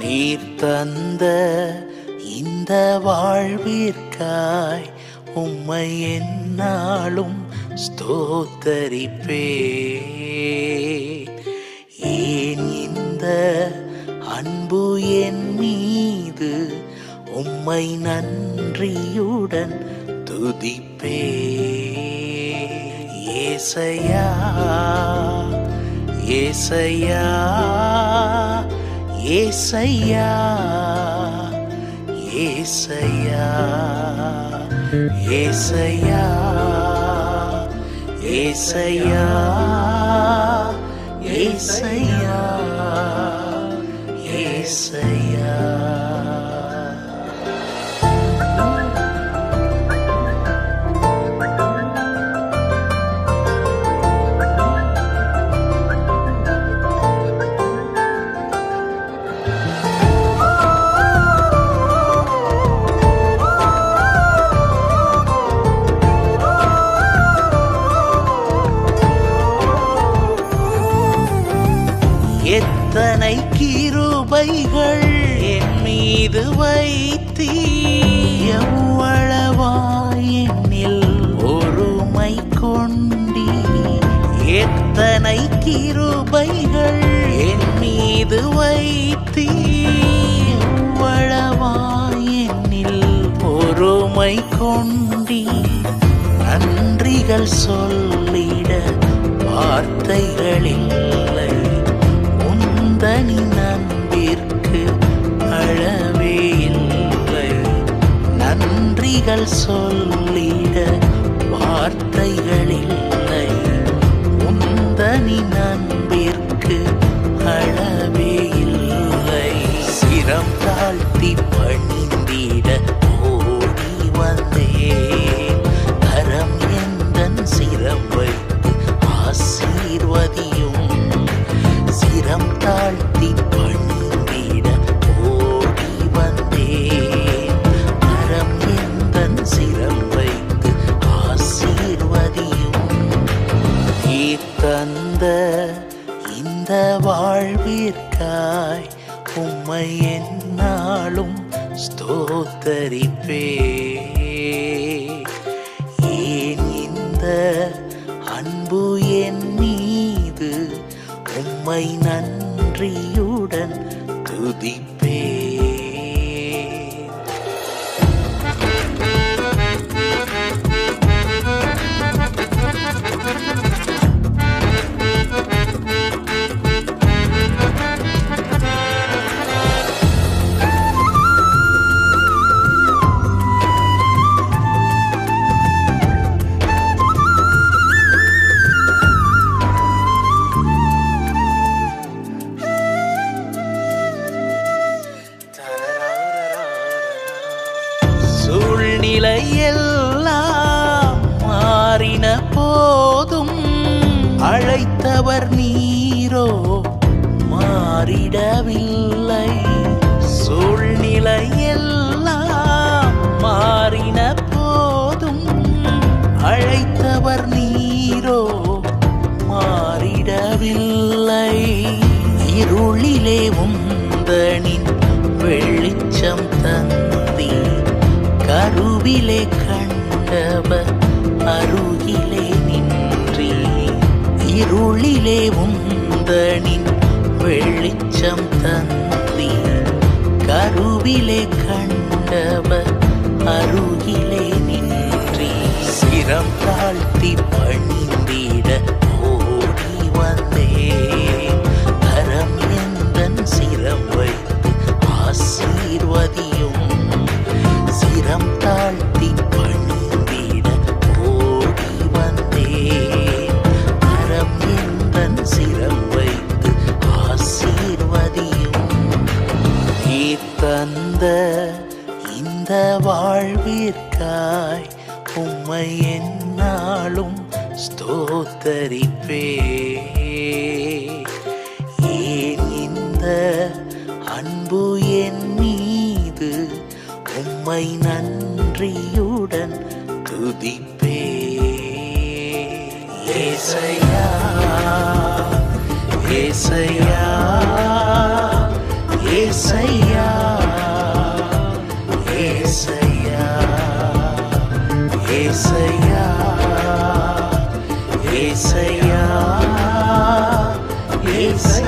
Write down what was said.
நீர் தந்த இந்த வாழ்விற்காய் உம்மை என்னாலும் ஸ்தோத்தரிப்பே ஏன் இந்த அன்பு என் மீது உம்மை நன்றியுடன் துதிப்பே ஏசையா ஏசையா ஏசையா ஏசையா ஏசையா ஏசையா ஏசையா ஏசையா எத்தனை கிருபைகள் என் மீது வைத்தீ எவ்வளவாய் என்னில் ஒருமை கொண்டீ எத்தனை கிருபைகள் என் மீது வைத்தீ எவ்வளவாய் என்னில் பொறுமை கொண்டீ நன்றிகள் சொல்லிட வார்த்தைகள் இல்லை உந்தனின் அன்பிற்கு அளவே இல்லை நன்றிகள் சொல்லிட வார்த்தைகள் இல்லை உந்தனின் அன்பிற்கு அளவே இல்லை சிரம் தாழ்த்தி பணிந்திட ஓடி வந்தேன் கரம் எந்தன் சிரம் வைத்து ஆசீர்வதியும் சிரம் தாழ்த்தி பணிந்திட ஓடி வந்தேன் கரம் எந்தன் சிரம் வைத்து ஆசீர்வதியும் நீர் தந்த இந்த வாழ்விற்காய் உம்மை என்னாலும் ஸ்தோத்தரிப்பே ஏன் இந்த அன்பு என் மீது உம்மை நன்றியுடன் துதிப்பே சூழ்நிலை எல்லாம் மாறின போதும் அழைத்தவர் நீரோ மாறிடவில்லை சூழ்நிலை எல்லாம் மாறின போதும் அழைத்தவர் நீரோ மாறிடவில்லை இருளிலே உந்தனின் வெளிச்சம் தந்தி கருவிலே கண்டவர் அருகிலே நின்றி இருளிலே உந்தனின் வெளிச்சம் தந்தி கருவிலே கண்டவர் அருகிலே நின்றி சிரம் தாழ்த்தி பணிந்திட ஓடி வந்தேன் கரம் எந்தன் சிரம் வைத்து ஆசீர்வதியும் சிரம் தாழ்த்தி பணிந்திட ஓடி வந்தேன் கரம் எந்தன் சிரம் வைத்து ஆசீர்வதியும் நீர் தந்த இந்த வாழ்விற்காய் உம்மை என்னாலும் ஸ்தோத்தரிப்பே ஏன் இந்த அன்பு என் மீது உம்மை நன்றியுடன் துதிப்பே ஏசையா ஏசையா ஏசையா ஏசையா